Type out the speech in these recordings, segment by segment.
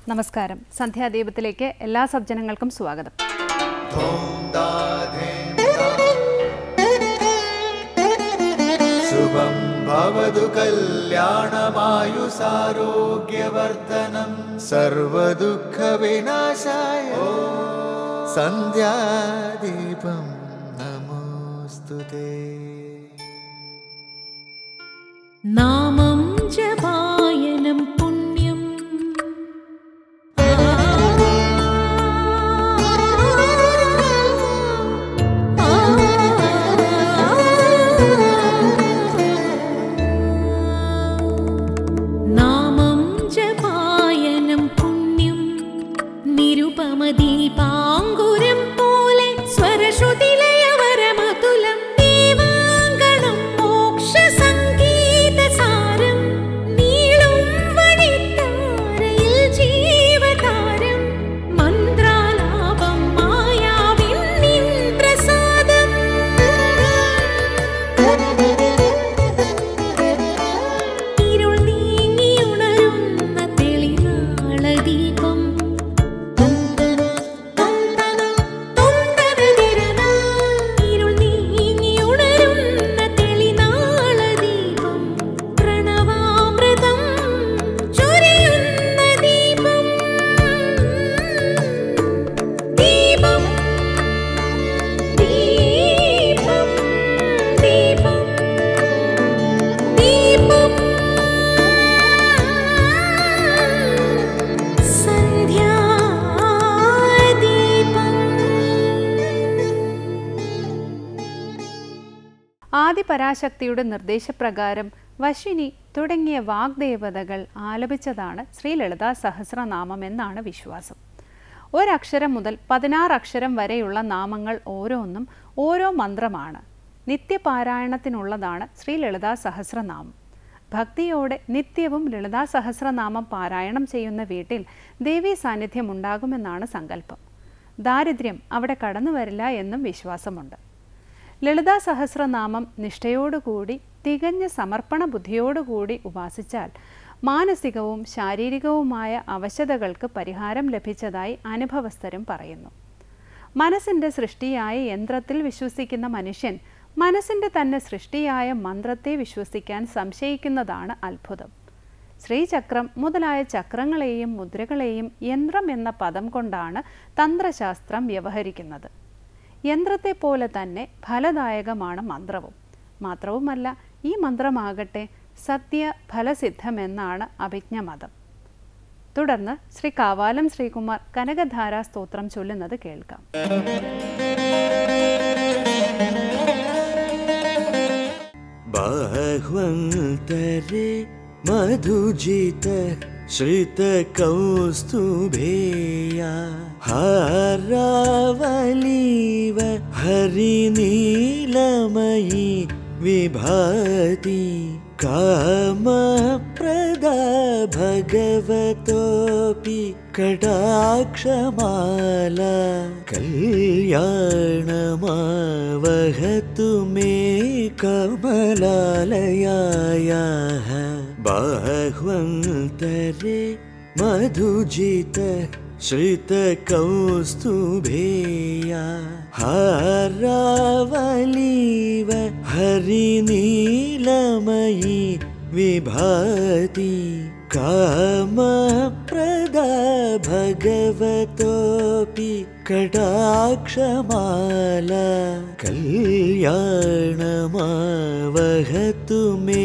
നമസ്കാരം സന്ധ്യാദീപത്തിലേക്ക് എല്ലാ സജ്ജനങ്ങൾക്കും സ്വാഗതം ശുഭം ഭവതു കല്യാണമായുസാരോഗ്യവർദ്ധനം സർവദുഃഖവിനാശായ സന്ധ്യാദീപം നമോസ്തുതേ നാമം ജപായനം പുണ്യം നാമം ജപായനം പുണ്യം നിരുപമദീപാങ്കുരം പോലെ സ്വരശ്രുതിലയവരമതുലം ദീവാങ്കണം മോക്ഷസംഗീതസാരം നീളും വഴിത്താരയിൽ ജീവതാരം മന്ത്രാലാപം മായാവിൻ നിൻ പ്രസാദം ഇരുൾ നീങ്ങിയുണരുന്ന തെളിനാളദീപം ഇരുൾ നീങ്ങിയുണരുന്ന തെളിനാളദീപം പ്രണവാമൃതം ചൊരിയുന്ന ദീപം ദീപം ദീപം ദീപം ദീപം ആദിപരാശക്തിയുടെ നിർദ്ദേശപ്രകാരം വശിനി തുടങ്ങിയ വാഗ്ദേവതകൾ ആലപിച്ചതാണ് ശ്രീ ലളിതാ സഹസ്രനാമം എന്നാണ് വിശ്വാസം ഒരക്ഷരം മുതൽ പതിനാറ് അക്ഷരം വരെയുള്ള നാമങ്ങൾ ഓരോന്നും ഓരോ മന്ത്രമാണ് നിത്യപാരായണത്തിനുള്ളതാണ് ശ്രീ ലളിതാ സഹസ്രനാമം ഭക്തിയോടെ നിത്യവും ലളിതാ സഹസ്രനാമം പാരായണം ചെയ്യുന്ന വീട്ടിൽ ദേവീ സാന്നിധ്യം ഉണ്ടാകുമെന്നാണ് സങ്കല്പം ദാരിദ്ര്യം അവിടെ കടന്നു വരില്ല എന്നും വിശ്വാസമുണ്ട് ലളിതാ സഹസ്രനാമം നിഷ്ഠയോടുകൂടി തികഞ്ഞ സമർപ്പണ ബുദ്ധിയോടുകൂടി ഉപാസിച്ചാൽ മാനസികവും ശാരീരികവുമായ അവശതകൾക്ക് പരിഹാരം ലഭിച്ചതായി അനുഭവസ്ഥരും പറയുന്നു മനസ്സിൻ്റെ സൃഷ്ടിയായ യന്ത്രത്തിൽ വിശ്വസിക്കുന്ന മനുഷ്യൻ മനസ്സിൻ്റെ തന്നെ സൃഷ്ടിയായ മന്ത്രത്തെ വിശ്വസിക്കാൻ സംശയിക്കുന്നതാണ് അത്ഭുതം ശ്രീചക്രം മുതലായ ചക്രങ്ങളെയും മുദ്രകളെയും യന്ത്രം എന്ന പദം കൊണ്ടാണ് തന്ത്രശാസ്ത്രം വ്യവഹരിക്കുന്നത് യന്ത്രത്തെ പോലെ തന്നെ ഫലദായകമാണ് മന്ത്രവും മാത്രവുമല്ല ഈ മന്ത്രമാകട്ടെ സത്യ ഫലസിദ്ധമെന്നാണ് അഭിജ്ഞമതം തുടർന്ന് ശ്രീ കാവാലം ശ്രീകുമാർ കനകധാര സ്തോത്രം ചൊല്ലുന്നത് കേൾക്കാം बाह्वन्तरे मधुजित श्रितकौस्तुभेया हारावलीव हरिनीलमयी विभाति कामप्रदा भगवतोऽपि कटाक्षमाला कल्याणमावहतु मे कमलालयायाः बाह्वन्तरे मधुजित श्रितकौस्तुभेया हारावलीव हरिनीलमयी विभाति कामप्रदा भगवतोऽपि कटाक्षमाला कल्याणमावहतु मे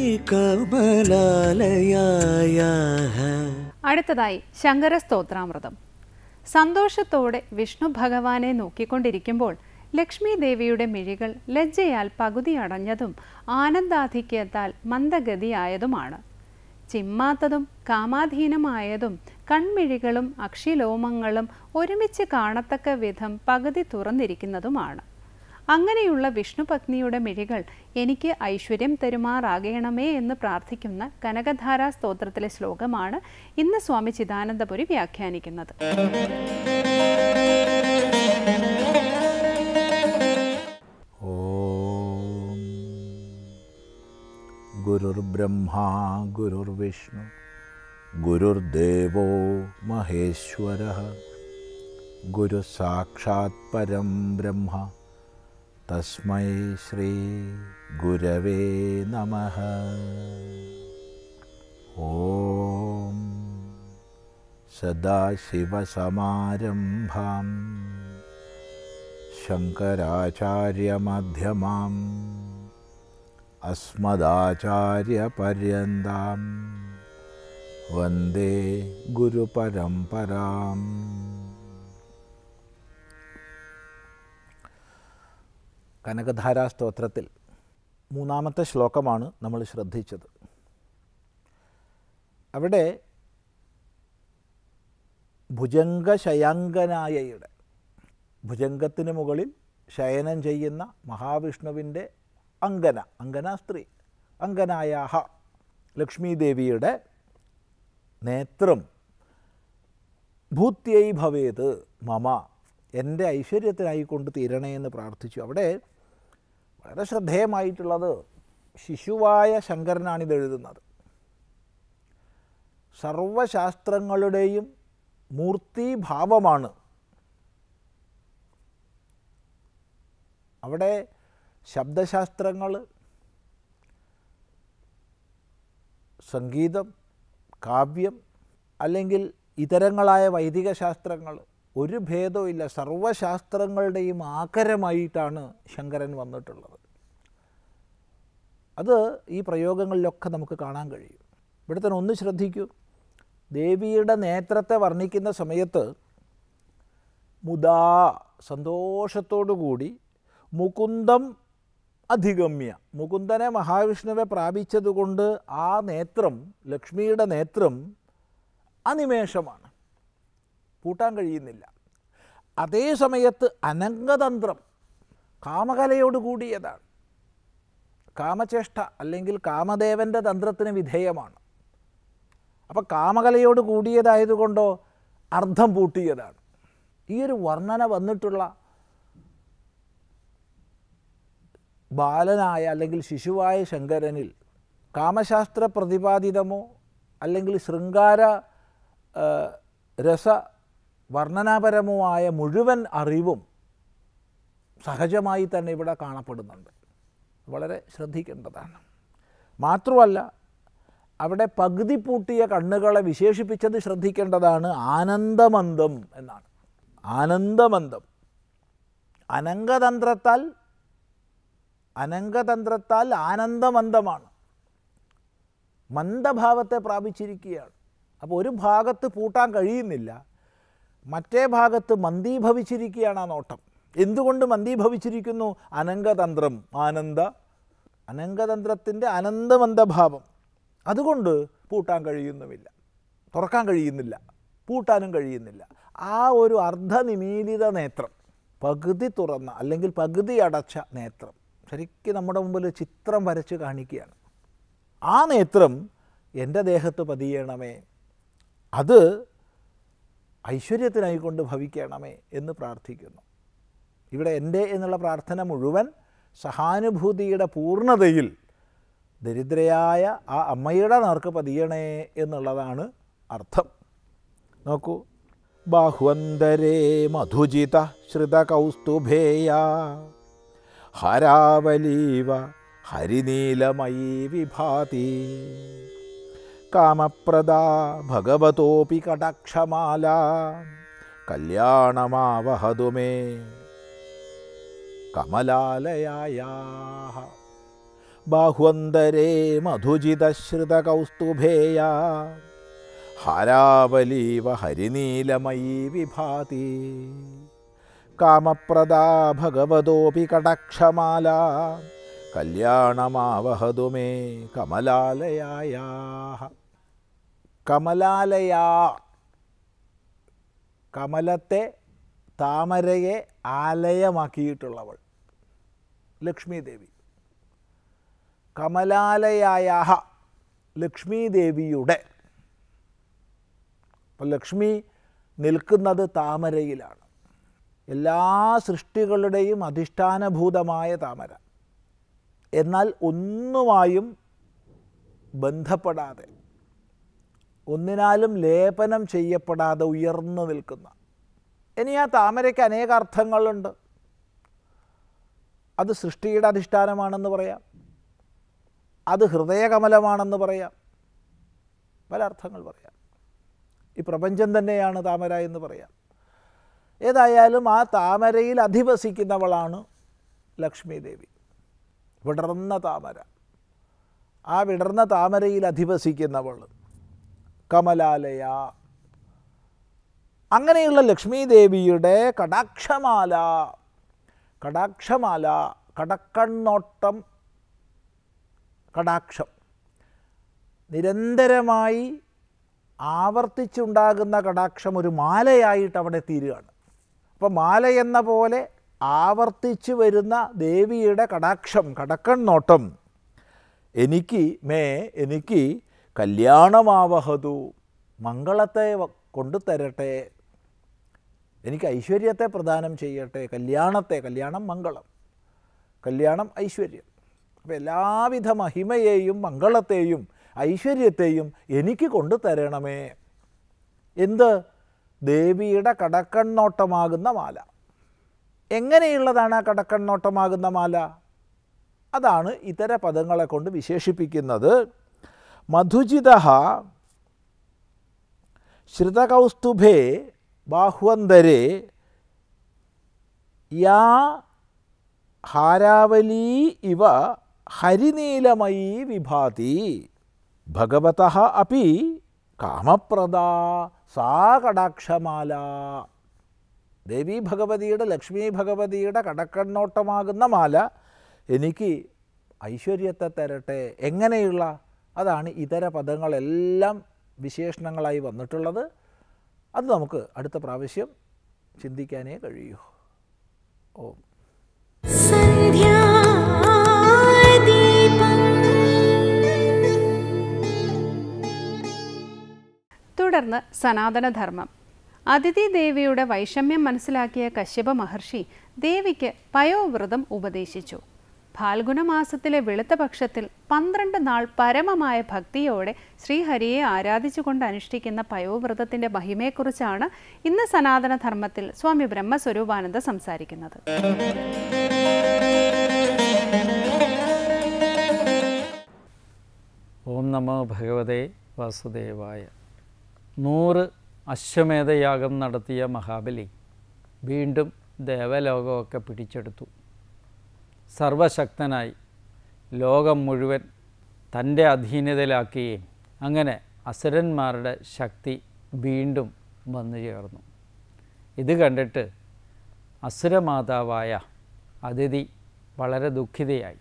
कमलालयायाः അടുത്തതായി ശങ്കര സ്തോത്രാമൃതം സന്തോഷത്തോടെ വിഷ്ണു ഭഗവാനെ നോക്കിക്കൊണ്ടിരിക്കുമ്പോൾ ലക്ഷ്മി ദേവിയുടെ മിഴികൾ ലജ്ജയാൽ പകുതി അടഞ്ഞതും ആനന്ദാധിക്യത്താൽ മന്ദഗതിയായതുമാണ് ചിമ്മാത്തതും കാമാധീനമായതും കൺമിഴികളും അക്ഷിലോമങ്ങളും ഒരുമിച്ച് കാണത്തക്ക വിധം പകുതി തുറന്നിരിക്കുന്നതുമാണ് അങ്ങനെയുള്ള വിഷ്ണുപത്നിയുടെ മിഴികൾ എനിക്ക് ഐശ്വര്യം തരുമാറാകണമേ എന്ന് പ്രാർത്ഥിക്കുന്ന കനകധാരാ സ്തോത്രത്തിലെ ശ്ലോകമാണ് ഇന്ന് സ്വാമി ചിദാനന്ദപുരി വ്യാഖ്യാനിക്കുന്നത് ॐ गुरुर्ब्रह्मा गुरुर्विष्णु ഗുരുർദേവോ മഹേശ്വര ഗുരു സാക്ഷാത് പരം ബ്രഹ്മ തസ്മൈ ശ്രീ ഗുരവേ നമ ഓം സദാശിവസമാരംഭാം ശങ്കരാചാര്യമധ്യമാം അസ്മദാചാര്യപര്യന്താം വന്ദേ ഗുരുപരമ്പരാം കനകധാരാ സ്തോത്രത്തിൽ മൂന്നാമത്തെ ശ്ലോകമാണ് നമ്മൾ ശ്രദ്ധിച്ചത് അവിടെ ഭുജംഗശയാങ്കനായയുടെ ഭുജംഗത്തിന് മുകളിൽ ശയനം ചെയ്യുന്ന മഹാവിഷ്ണുവിൻ്റെ അങ്കന അങ്കന സ്ത്രീ അങ്കനായാഹ ലക്ഷ്മീദേവിയുടെ നേത്രം ഭൂത്യൈ ഭവേത് മമ എൻ്റെ ഐശ്വര്യത്തിനായി കൊണ്ട് തീരണേ എന്ന് പ്രാർത്ഥിച്ചു അവിടെ വളരെ ശ്രദ്ധേയമായിട്ടുള്ളത് ശിശുവായ ശങ്കരനാണിത് എഴുതുന്നത് സർവശാസ്ത്രങ്ങളുടെയും മൂർത്തിഭാവമാണ് അവിടെ ശബ്ദശാസ്ത്രങ്ങൾ സംഗീതം കാവ്യം അല്ലെങ്കിൽ ഇതരങ്ങളായ വൈദിക ശാസ്ത്രങ്ങൾ ഒരു ഭേദവും സർവശാസ്ത്രങ്ങളുടെയും ആകരമായിട്ടാണ് ശങ്കരൻ വന്നിട്ടുള്ളത് അത് ഈ പ്രയോഗങ്ങളിലൊക്കെ നമുക്ക് കാണാൻ കഴിയും ഇവിടെ തന്നെ ഒന്ന് ശ്രദ്ധിക്കൂ ദേവിയുടെ നേത്രത്തെ വർണ്ണിക്കുന്ന സമയത്ത് മുദാ സന്തോഷത്തോടു കൂടി മുകുന്ദം അധിഗമ്യ മുകുന്ദനെ മഹാവിഷ്ണുവെ പ്രാപിച്ചതുകൊണ്ട് ആ നേത്രം ലക്ഷ്മിയുടെ നേത്രം അനിമേഷമാണ് പൂട്ടാൻ കഴിയുന്നില്ല അതേ സമയത്ത് അനംഗതന്ത്രം കാമകലയോട് കൂടിയതാണ് കാമചേഷ്ട അല്ലെങ്കിൽ കാമദേവൻ്റെ തന്ത്രത്തിന് വിധേയമാണ് അപ്പോൾ കാമകലയോട് കൂടിയതായതുകൊണ്ടോ അർത്ഥം പൂട്ടിയതാണ് ഈ ഒരു വർണ്ണന വന്നിട്ടുള്ള ബാലനായ അല്ലെങ്കിൽ ശിശുവായ ശങ്കരനിൽ കാമശാസ്ത്ര പ്രതിപാദിതമോ അല്ലെങ്കിൽ ശൃംഗാര ആ, രസ വർണ്ണനാപരമോ ആയ മുഴുവൻ അറിവും സഹജമായി തന്നെ ഇവിടെ കാണപ്പെടുന്നുണ്ട് വളരെ ശ്രദ്ധിക്കേണ്ടതാണ് മാത്രമല്ല അവിടെ പകുതി പൂട്ടിയ കണ്ണുകളെ വിശേഷിപ്പിച്ചത് ശ്രദ്ധിക്കേണ്ടതാണ് ആനന്ദമന്ദം എന്നാണ് ആനന്ദമന്ദം അനങ്കതന്ത്രത്താൽ അനങ്കതന്ത്രത്താൽ ആനന്ദമന്ദമാണ് മന്ദഭാവത്തെ പ്രാപിച്ചിരിക്കുകയാണ് അപ്പോൾ ഒരു ഭാഗത്ത് പൂട്ടാൻ കഴിയുന്നില്ല മറ്റേ ഭാഗത്ത് മന്ദീഭവിച്ചിരിക്കുകയാണ് ആ നോട്ടം എന്തുകൊണ്ട് മന്ദീഭവിച്ചിരിക്കുന്നു അനങ്കതന്ത്രം ആനന്ദ അനങ്കതന്ത്രത്തിൻ്റെ അനന്തമന്ദഭാവം അതുകൊണ്ട് പൂട്ടാൻ കഴിയുന്നുമില്ല തുറക്കാൻ കഴിയുന്നില്ല പൂട്ടാനും കഴിയുന്നില്ല ആ ഒരു അർദ്ധനിമീലിത നേത്രം പകുതി തുറന്ന അല്ലെങ്കിൽ പകുതി അടച്ച നേത്രം ശരിക്കും നമ്മുടെ മുമ്പിൽ ചിത്രം വരച്ച് കാണിക്കുകയാണ് ആ നേത്രം എൻ്റെ ദേഹത്ത് പതിയണമേ അത് ഐശ്വര്യത്തിനായി കൊണ്ട് ഭവിക്കണമേ എന്ന് പ്രാർത്ഥിക്കുന്നു ഇവിടെ എൻ്റെ എന്നുള്ള പ്രാർത്ഥന മുഴുവൻ സഹാനുഭൂതിയുടെ പൂർണ്ണതയിൽ ദരിദ്രയായ ആ അമ്മയുടെ നേർക്ക് പതിയണേ എന്നുള്ളതാണ് അർത്ഥം നോക്കൂ ബാഹ്വന്തരേ മധുജിത ശ്രുതകൗസ്തുഭേയ ഹരാവലീവ ഹരിനീലമയീ വിഭാതി കാമപ്രദാ ഭഗവതോപി കടാക്ഷമാല കല്യാണമാവഹതു മേ കമലാലയായാ ബാഹ്വന്തരേ മധുജിതശ്രുതകൗസ്തുഭേയ ഹാരാവലീവ ഹരിനീലമയീ വിഭാതി കാമപ്രദാ ഭഗവതോപി കടാക്ഷമാല കല്യാണമാവഹതു മേ കമലാലയായാ കമലാലയാ കമലത്തെ താമരയെ ആലയമാക്കിയിട്ടുള്ളവൾ ലക്ഷ്മി ദേവി കമലാലയായ ലക്ഷ്മി ദേവിയുടെ അപ്പം ലക്ഷ്മി നിൽക്കുന്നത് താമരയിലാണ് എല്ലാ സൃഷ്ടികളുടെയും അധിഷ്ഠാനഭൂതമായ താമര എന്നാൽ ഒന്നുമായും ബന്ധപ്പെടാതെ ഒന്നിനാലും ലേപനം ചെയ്യപ്പെടാതെ ഉയർന്നു നിൽക്കുന്ന ഇനി ആ താമരയ്ക്ക് അനേക അർത്ഥങ്ങളുണ്ട് അത് സൃഷ്ടിയുടെ അധിഷ്ഠാനമാണെന്ന് പറയാം അത് ഹൃദയകമലമാണെന്ന് പറയാം പല അർത്ഥങ്ങൾ പറയാം ഈ പ്രപഞ്ചം തന്നെയാണ് താമര എന്ന് പറയാം ഏതായാലും ആ താമരയിൽ അധിവസിക്കുന്നവളാണ് ലക്ഷ്മി ദേവി വിടർന്ന താമര ആ വിടർന്ന താമരയിൽ അധിവസിക്കുന്നവൾ കമലാലയ അങ്ങനെയുള്ള ലക്ഷ്മി ദേവിയുടെ കടാക്ഷമാല കടാക്ഷമാല കടക്കണ്ണോട്ടം കടാക്ഷം നിരന്തരമായി ആവർത്തിച്ചുണ്ടാകുന്ന കടാക്ഷം ഒരു മാലയായിട്ട് അവിടെ തീരുകയാണ് അപ്പോൾ മാല എന്ന പോലെ ആവർത്തിച്ചു വരുന്ന ദേവിയുടെ കടാക്ഷം കടക്കണ്ണോട്ടം എനിക്ക് മേ എനിക്ക് കല്യാണമാവഹതു മംഗളത്തെ വ- കൊണ്ടുതരട്ടെ എനിക്ക് ഐശ്വര്യത്തെ പ്രദാനം ചെയ്യട്ടെ കല്യാണത്തെ കല്യാണം മംഗളം കല്യാണം ഐശ്വര്യം അപ്പോൾ എല്ലാവിധ മഹിമയെയും മംഗളത്തെയും ഐശ്വര്യത്തെയും എനിക്ക് കൊണ്ടു തരണമേ എന്ത് ദേവിയുടെ കടക്കണ്ണോട്ടമാകുന്ന മാല എങ്ങനെയുള്ളതാണ് ആ കടക്കണ്ണോട്ടമാകുന്ന മാല അതാണ് ഇതര പദങ്ങളെ കൊണ്ട് വിശേഷിപ്പിക്കുന്നത് മധുജിത ശ്രുതകൗസ്തുഭേ ബാഹ്വന്തരെ യാ ഹാരാവലീ ഇവ ഹരിനീലമയീ വിഭാതി ഭഗവത അപ്പി കാമപ്രദാ സാ കടാക്ഷമാല ദേവി ഭഗവതിയുടെ ലക്ഷ്മി ഭഗവതിയുടെ കടക്കണ്ണോട്ടമാകുന്ന മാല എനിക്ക് ഐശ്വര്യത്തെ തരട്ടെ എങ്ങനെയുള്ള അതാണ് ഇതര പദങ്ങളെല്ലാം വിശേഷണങ്ങളായി വന്നിട്ടുള്ളത് അത് നമുക്ക് അടുത്ത പ്രാവശ്യം ചിന്തിക്കാനേ കഴിയൂ ഓം തുടർന്ന് സനാതനധർമ്മം അതിഥി ദേവിയുടെ വൈഷമ്യം മനസ്സിലാക്കിയ കശ്യപ മഹർഷി ദേവിക്ക് പയോവ്രതം ഉപദേശിച്ചു ഫാൽഗുന മാസത്തിലെ വെളുത്ത പക്ഷത്തിൽ പന്ത്രണ്ട് നാൾ പരമമായ ഭക്തിയോടെ ശ്രീഹരിയെ ആരാധിച്ചുകൊണ്ട് അനുഷ്ഠിക്കുന്ന പയോവ്രതത്തിന്റെ മഹിമയെക്കുറിച്ചാണ് ഇന്ന് സനാതനധർമ്മത്തിൽ സ്വാമി ബ്രഹ്മസ്വരൂപാനന്ദ സംസാരിക്കുന്നത് ഓം നമോ ഭഗവതേ വാസുദേവായ നൂറ് അശ്വമേധയാഗം നടത്തിയ മഹാബലി വീണ്ടും ദേവലോകമൊക്കെ പിടിച്ചെടുത്തു സർവശക്തനായി ലോകം മുഴുവൻ തൻ്റെ അധീനതയിലാക്കുകയും അങ്ങനെ അസുരന്മാരുടെ ശക്തി വീണ്ടും വന്നു ചേർന്നു ഇത് കണ്ടിട്ട് അസുരമാതാവായ അതിഥി വളരെ ദുഃഖിതയായി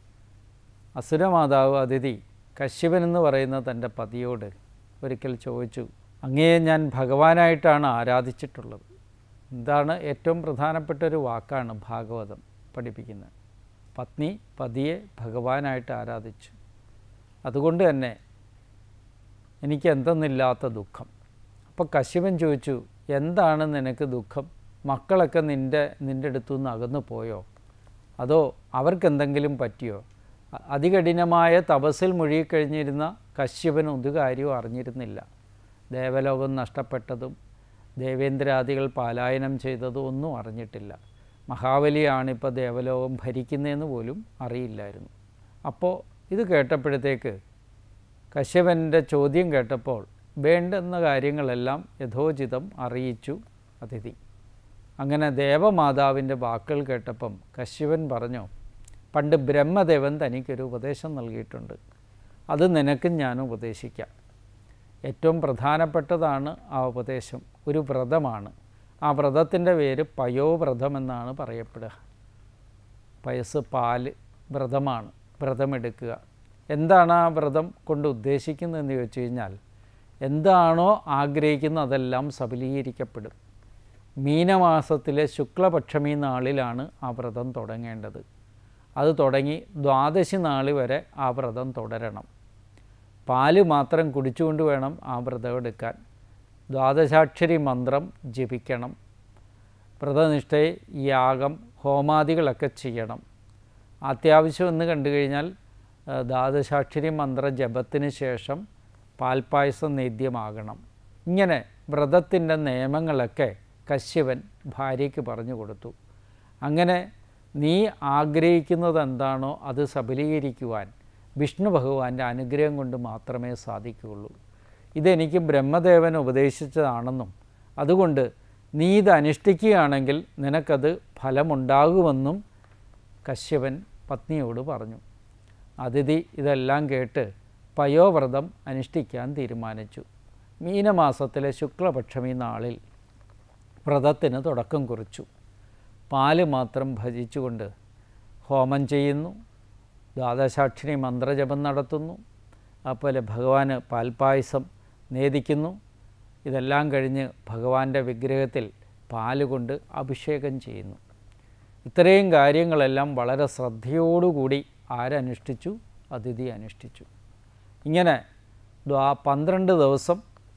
അസുരമാതാവ് അതിഥി കശ്യപൻ എന്ന് പറയുന്ന തൻ്റെ പതിയോട് ഒരിക്കൽ ചോദിച്ചു അങ്ങയെ ഞാൻ ഭഗവാനായിട്ടാണ് ആരാധിച്ചിട്ടുള്ളത് ഇതാണ് ഏറ്റവും പ്രധാനപ്പെട്ട ഒരു വാക്കാണ് ഭാഗവതം പഠിപ്പിക്കുന്നത് പത്നി പതിയെ ഭഗവാനായിട്ട് ആരാധിച്ചു അതുകൊണ്ട് തന്നെ എനിക്ക് എന്തെന്നില്ലാത്ത ദുഃഖം അപ്പോൾ കശ്യപൻ ചോദിച്ചു എന്താണ് നിനക്ക് ദുഃഖം മക്കളൊക്കെ നിൻ്റെ നിൻ്റെ അടുത്തു നിന്ന് അകന്നു പോയോ അതോ അവർക്കെന്തെങ്കിലും പറ്റിയോ അ- അതികഠിനമായ തപസ്സിൽ മുഴുകിക്കഴിഞ്ഞിരുന്ന കശ്യപൻ ഒരു കാര്യവും അറിഞ്ഞിരുന്നില്ല ദേവലോകം നഷ്ടപ്പെട്ടതും ദേവേന്ദ്രാദികൾ പലായനം ചെയ്തതും ഒന്നും അറിഞ്ഞിട്ടില്ല മഹാബലിയാണിപ്പോൾ ദേവലോകം ഭരിക്കുന്നതെന്ന് പോലും അറിയില്ലായിരുന്നു അപ്പോൾ ഇത് കേട്ടപ്പോഴത്തേക്ക് കശ്യപൻ്റെ ചോദ്യം കേട്ടപ്പോൾ വേണ്ടുന്ന കാര്യങ്ങളെല്ലാം യഥോചിതം അറിയിച്ചു അതിഥി അങ്ങനെ ദേവമാതാവിൻ്റെ വാക്കുകൾ കേട്ടപ്പം കശ്യപൻ പറഞ്ഞു പണ്ട് ബ്രഹ്മദേവൻ തനിക്കൊരു ഉപദേശം നൽകിയിട്ടുണ്ട് അത് നിനക്കും ഞാൻ ഉപദേശിക്കാം ഏറ്റവും പ്രധാനപ്പെട്ടതാണ് ആ ഉപദേശം ഒരു വ്രതമാണ് ആ വ്രതത്തിൻ്റെ പേര് പയോവ്രതം എന്നാണ് പറയപ്പെടുക പയസ് പാല് വ്രതമാണ് വ്രതമെടുക്കുക എന്താണ് ആ വ്രതം കൊണ്ട് ഉദ്ദേശിക്കുന്നതെന്ന് ചോദിച്ചു കഴിഞ്ഞാൽ എന്താണോ ആഗ്രഹിക്കുന്നത് അതെല്ലാം സഫലീകരിക്കപ്പെടും മീനമാസത്തിലെ ശുക്ലപക്ഷമി നാളിലാണ് ആ വ്രതം തുടങ്ങേണ്ടത് അത് തുടങ്ങി ദ്വാദശി നാൾ വരെ ആ വ്രതം തുടരണം പാല് മാത്രം കുടിച്ചുകൊണ്ട് വേണം ആ വ്രതം എടുക്കാൻ ദ്വാദശാക്ഷരി മന്ത്രം ജപിക്കണം വ്രതനിഷ്ഠയെ യാഗം ഹോമാദികളൊക്കെ ചെയ്യണം അത്യാവശ്യം എന്ന് കണ്ടു കഴിഞ്ഞാൽ ആ, ദ്വാദശാക്ഷരി മന്ത്ര ജപത്തിന് ശേഷം പാൽപ്പായസം നേദ്യമാകണം ഇങ്ങനെ വ്രതത്തിൻ്റെ നിയമങ്ങളൊക്കെ കശ്യപൻ ഭാര്യയ്ക്ക് പറഞ്ഞു കൊടുത്തു അങ്ങനെ നീ ആഗ്രഹിക്കുന്നത് എന്താണോ അത് സബലീകരിക്കുവാൻ വിഷ്ണു ഭഗവാന്റെ അനുഗ്രഹം കൊണ്ട് മാത്രമേ സാധിക്കുകയുള്ളൂ ഇതെനിക്ക് ബ്രഹ്മദേവൻ ഉപദേശിച്ചതാണെന്നും അതുകൊണ്ട് നീ ഇത് അനുഷ്ഠിക്കുകയാണെങ്കിൽ നിനക്കത് ഫലമുണ്ടാകുമെന്നും കശ്യപൻ പത്നിയോട് പറഞ്ഞു അതിഥി ഇതെല്ലാം കേട്ട് പയോവ്രതം അനുഷ്ഠിക്കാൻ തീരുമാനിച്ചു മീനമാസത്തിലെ ശുക്ലപക്ഷമി നാളിൽ വ്രതത്തിന് തുടക്കം കുറിച്ചു പാല് മാത്രം ഭജിച്ചുകൊണ്ട് ഹോമം ചെയ്യുന്നു ദ്വാദശാക്ഷിണി മന്ത്രജപം നടത്തുന്നു അതുപോലെ ഭഗവാന് പാൽപ്പായസം നേദിക്കുന്നു ഇതെല്ലാം കഴിഞ്ഞ് ഭഗവാന്റെ വിഗ്രഹത്തിൽ പാല് കൊണ്ട് അഭിഷേകം ചെയ്യുന്നു ഇത്രയും കാര്യങ്ങളെല്ലാം വളരെ ശ്രദ്ധയോടുകൂടി ആരനുഷ്ഠിച്ചു അതിഥി അനുഷ്ഠിച്ചു ഇങ്ങനെ ദ്വാ പന്ത്രണ്ട് ദിവസം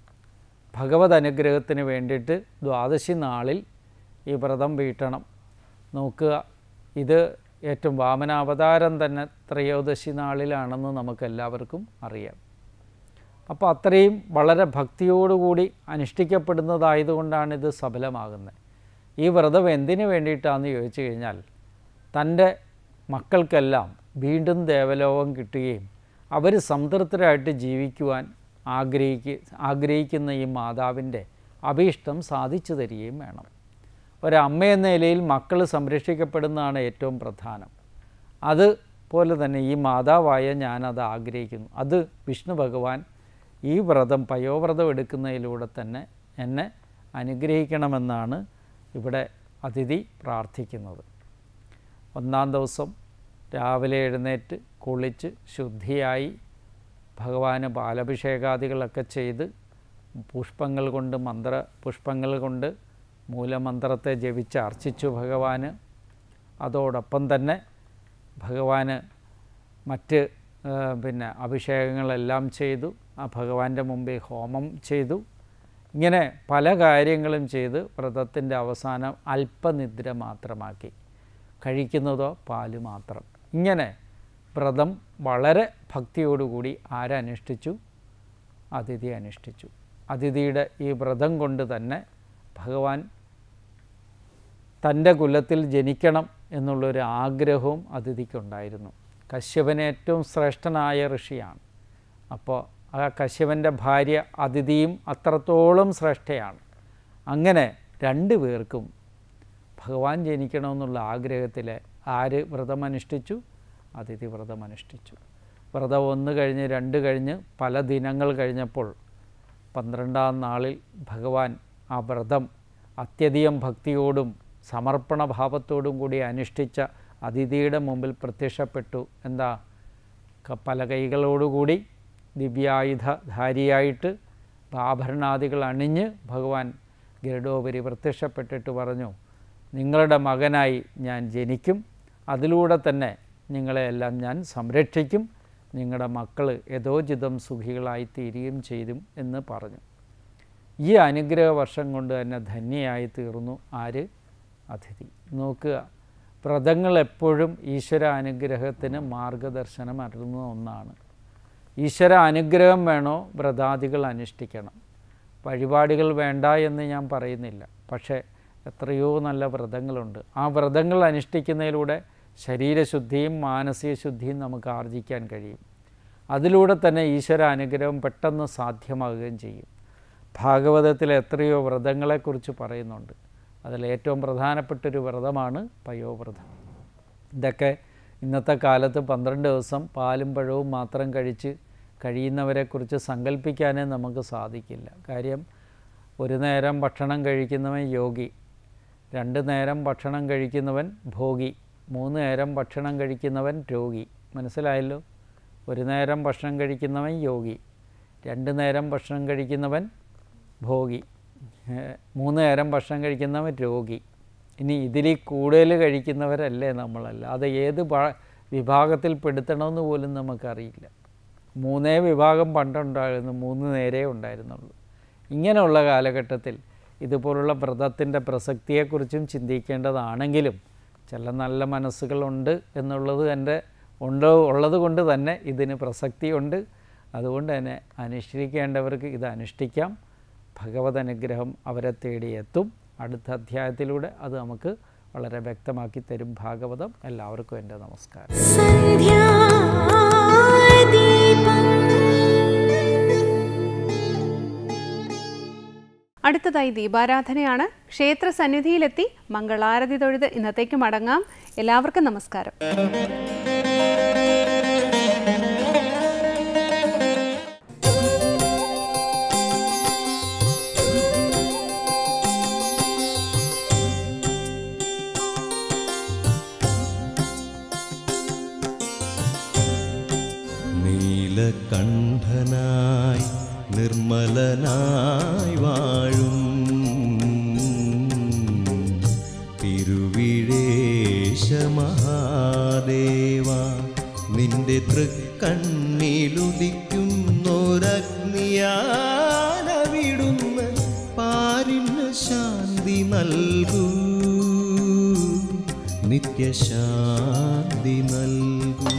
ഭഗവത് അനുഗ്രഹത്തിന് വേണ്ടിയിട്ട് ദ്വാദശി നാളിൽ ഈ വ്രതം വീട്ടണം നോക്കുക ഇത് ഏറ്റവും വാമനാവതാരം തന്നെ ത്രയോദശി നാളിലാണെന്ന് നമുക്കെല്ലാവർക്കും അറിയാം അപ്പോൾ അത്രയും വളരെ ഭക്തിയോടുകൂടി അനുഷ്ഠിക്കപ്പെടുന്നതായതുകൊണ്ടാണ് ഇത് സഫലമാകുന്നത് ഈ വ്രതം എന്തിനു വേണ്ടിയിട്ടാണെന്ന് ചോദിച്ചു കഴിഞ്ഞാൽ തൻ്റെ മക്കൾക്കെല്ലാം വീണ്ടും ദേവലോകം കിട്ടുകയും അവർ സംതൃപ്തരായിട്ട് ജീവിക്കുവാൻ ആഗ്രഹിക്ക ആഗ്രഹിക്കുന്ന ഈ മാതാവിൻ്റെ അഭീഷ്ടം സാധിച്ചു തരികയും വേണം ഒരമ്മ എന്ന നിലയിൽ മക്കൾ സംരക്ഷിക്കപ്പെടുന്നതാണ് ഏറ്റവും പ്രധാനം അതുപോലെ തന്നെ ഈ മാതാവായ ഞാനത് ആഗ്രഹിക്കുന്നു അത് വിഷ്ണു ഭഗവാൻ ഈ വ്രതം പയോവ്രതം എടുക്കുന്നതിലൂടെ തന്നെ എന്നെ അനുഗ്രഹിക്കണമെന്നാണ് ഇവിടെ അതിഥി പ്രാർത്ഥിക്കുന്നത് ഒന്നാം ദിവസം രാവിലെ എഴുന്നേറ്റ് കുളിച്ച് ശുദ്ധിയായി ഭഗവാന് പാലഭിഷേകാദികളൊക്കെ ചെയ്ത് പുഷ്പങ്ങൾ കൊണ്ട് മന്ത്ര പുഷ്പങ്ങൾ കൊണ്ട് മൂലമന്ത്രത്തെ ജപിച്ച് അർച്ചിച്ചു ഭഗവാന് അതോടൊപ്പം തന്നെ ഭഗവാന് മറ്റ് ആ, പിന്നെ അഭിഷേകങ്ങളെല്ലാം ചെയ്തു ആ ഭഗവാന്റെ മുമ്പിൽ ഹോമം ചെയ്തു ഇങ്ങനെ പല കാര്യങ്ങളും ചെയ്ത് വ്രതത്തിൻ്റെ അവസാനം അല്പനിദ്ര മാത്രമാക്കി കഴിക്കുന്നതോ പാല് മാത്രം ഇങ്ങനെ വ്രതം വളരെ ഭക്തിയോടുകൂടി ആരനുഷ്ഠിച്ചു അതിഥി അനുഷ്ഠിച്ചു അതിഥിയുടെ ഈ വ്രതം കൊണ്ട് തന്നെ ഭഗവാൻ തൻ്റെ കുലത്തിൽ ജനിക്കണം എന്നുള്ളൊരു ആഗ്രഹവും അതിഥിക്കുണ്ടായിരുന്നു കശ്യപൻ ഏറ്റവും ശ്രേഷ്ഠനായ ഋഷിയാണ് അപ്പോൾ ആ കശ്യപൻ്റെ ഭാര്യ അതിഥിയും അത്രത്തോളം ശ്രേഷ്ഠയാണ് അങ്ങനെ രണ്ടു പേർക്കും ഭഗവാൻ ജനിക്കണമെന്നുള്ള ആഗ്രഹത്തിൽ ആര് വ്രതമനുഷ്ഠിച്ചു അതിഥി വ്രതമനുഷ്ഠിച്ചു വ്രതം ഒന്ന് കഴിഞ്ഞ് രണ്ട് കഴിഞ്ഞ് പല ദിനങ്ങൾ കഴിഞ്ഞപ്പോൾ പന്ത്രണ്ടാം നാളിൽ ഭഗവാൻ ആ വ്രതം അത്യധികം ഭക്തിയോടും സമർപ്പണ ഭാവത്തോടും കൂടി അനുഷ്ഠിച്ച അതിഥിയുടെ മുമ്പിൽ പ്രത്യക്ഷപ്പെട്ടു എന്താ ക- പല കൈകളോടുകൂടി ദിവ്യായുധധാരിയായിട്ട് ആഭരണാദികൾ അണിഞ്ഞ് ഭഗവാൻ ഗരുഡോപരി പ്രത്യക്ഷപ്പെട്ടിട്ട് പറഞ്ഞു നിങ്ങളുടെ മകനായി ഞാൻ ജനിക്കും അതിലൂടെ തന്നെ നിങ്ങളെയെല്ലാം ഞാൻ സംരക്ഷിക്കും നിങ്ങളുടെ മക്കൾ യഥോചിതം സുഖികളായി തീരുകയും ചെയ്യും എന്ന് പറഞ്ഞു ഈ അനുഗ്രഹ വർഷം കൊണ്ട് തന്നെ ധന്യയായി തീർന്നു ആര് അതിഥി നോക്കുക വ്രതങ്ങൾ എപ്പോഴും ഈശ്വര അനുഗ്രഹത്തിന് മാർഗദർശനം അരുന്ന ഒന്നാണ് ഈശ്വര അനുഗ്രഹം വേണോ വ്രതാദികൾ അനുഷ്ഠിക്കണം വഴിപാടുകൾ വേണ്ട എന്ന് ഞാൻ പറയുന്നില്ല പക്ഷേ എത്രയോ നല്ല വ്രതങ്ങളുണ്ട് ആ വ്രതങ്ങൾ അനുഷ്ഠിക്കുന്നതിലൂടെ ശരീരശുദ്ധിയും മാനസിക ശുദ്ധിയും നമുക്ക് ആർജിക്കാൻ കഴിയും അതിലൂടെ തന്നെ ഈശ്വര അനുഗ്രഹം പെട്ടെന്ന് സാധ്യമാകുകയും ചെയ്യും ഭാഗവതത്തിൽ എത്രയോ വ്രതങ്ങളെക്കുറിച്ച് പറയുന്നുണ്ട് അതിൽ ഏറ്റവും പ്രധാനപ്പെട്ടൊരു വ്രതമാണ് പയോവ്രതം ഇതൊക്കെ ഇന്നത്തെ കാലത്ത് പന്ത്രണ്ട് ദിവസം പാലും പഴവും മാത്രം കഴിച്ച് കഴിയുന്നവരെക്കുറിച്ച് സങ്കല്പിക്കാനേ നമുക്ക് സാധിക്കില്ല കാര്യം ഒരു നേരം ഭക്ഷണം കഴിക്കുന്നവൻ യോഗി രണ്ട് നേരം ഭക്ഷണം കഴിക്കുന്നവൻ ഭോഗി മൂന്ന് നേരം ഭക്ഷണം കഴിക്കുന്നവൻ രോഗി മനസ്സിലായല്ലോ ഒരു നേരം ഭക്ഷണം കഴിക്കുന്നവൻ യോഗി രണ്ട് നേരം ഭക്ഷണം കഴിക്കുന്നവൻ ഭോഗി ഏഹ് മൂന്ന് നേരം ഭക്ഷണം കഴിക്കുന്നവൻ രോഗി ഇനി ഇതിൽ കൂടുതൽ കഴിക്കുന്നവരല്ലേ നമ്മളല്ല അത് ഏത് ഭ- വിഭാഗത്തിൽ പെടുത്തണമെന്ന് പോലും നമുക്കറിയില്ല മൂന്നേ വിഭാഗം പണ്ടുണ്ടായിരുന്നു മൂന്ന് നേരേ ഉണ്ടായിരുന്നുള്ളൂ ഇങ്ങനെയുള്ള കാലഘട്ടത്തിൽ ഇതുപോലുള്ള വ്രതത്തിൻ്റെ പ്രസക്തിയെക്കുറിച്ചും ചിന്തിക്കേണ്ടതാണെങ്കിലും ചില നല്ല മനസ്സുകളുണ്ട് എന്നുള്ളത് എൻ്റെ ഉണ്ട് ഉള്ളത് കൊണ്ട് തന്നെ ഇതിന് പ്രസക്തിയുണ്ട് അതുകൊണ്ട് തന്നെ അനുഷ്ഠിക്കേണ്ടവർക്ക് ഇത് അനുഷ്ഠിക്കാം ഭഗവത് അനുഗ്രഹം അവരെ തേടിയെത്തും അടുത്ത അധ്യായത്തിലൂടെ അത് നമുക്ക് വളരെ വ്യക്തമാക്കി തരും ഭാഗവതം എല്ലാവർക്കും എൻ്റെ നമസ്കാരം അടുത്തതായി ദീപാരാധനയാണ് ക്ഷേത്ര സന്നിധിയിലെത്തി മംഗളാരതി തൊഴുത് ഇന്നത്തേക്ക് മടങ്ങാം എല്ലാവർക്കും നമസ്കാരം നീലകണ്ഠനായി നിർമ്മലനായി വാഴും തിരുവിഴേശ മഹാദേവ നിന്റെ തൃക്കണ്ണിലുദിക്കുന്നൊരഗ്നിയാലവിടുന്ന് പാരിന് ശാന്തി നൽകൂ നിത്യശാന്തി നൽകൂ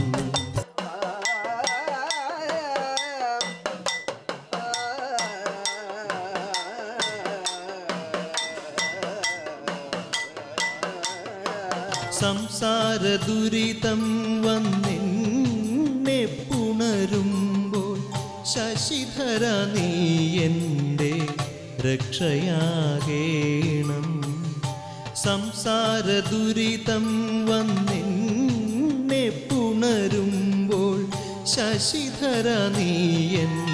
സംസാര ദുരിതം വന്നെന്നെ പുണരുമ്പോൾ ശശിധര നീ എൻ്റെ രക്ഷയാകേണം സംസാര ദുരിതം വന്നെന്നെ പുണരുമ്പോൾ ശശിധര നീ എൻ്റെ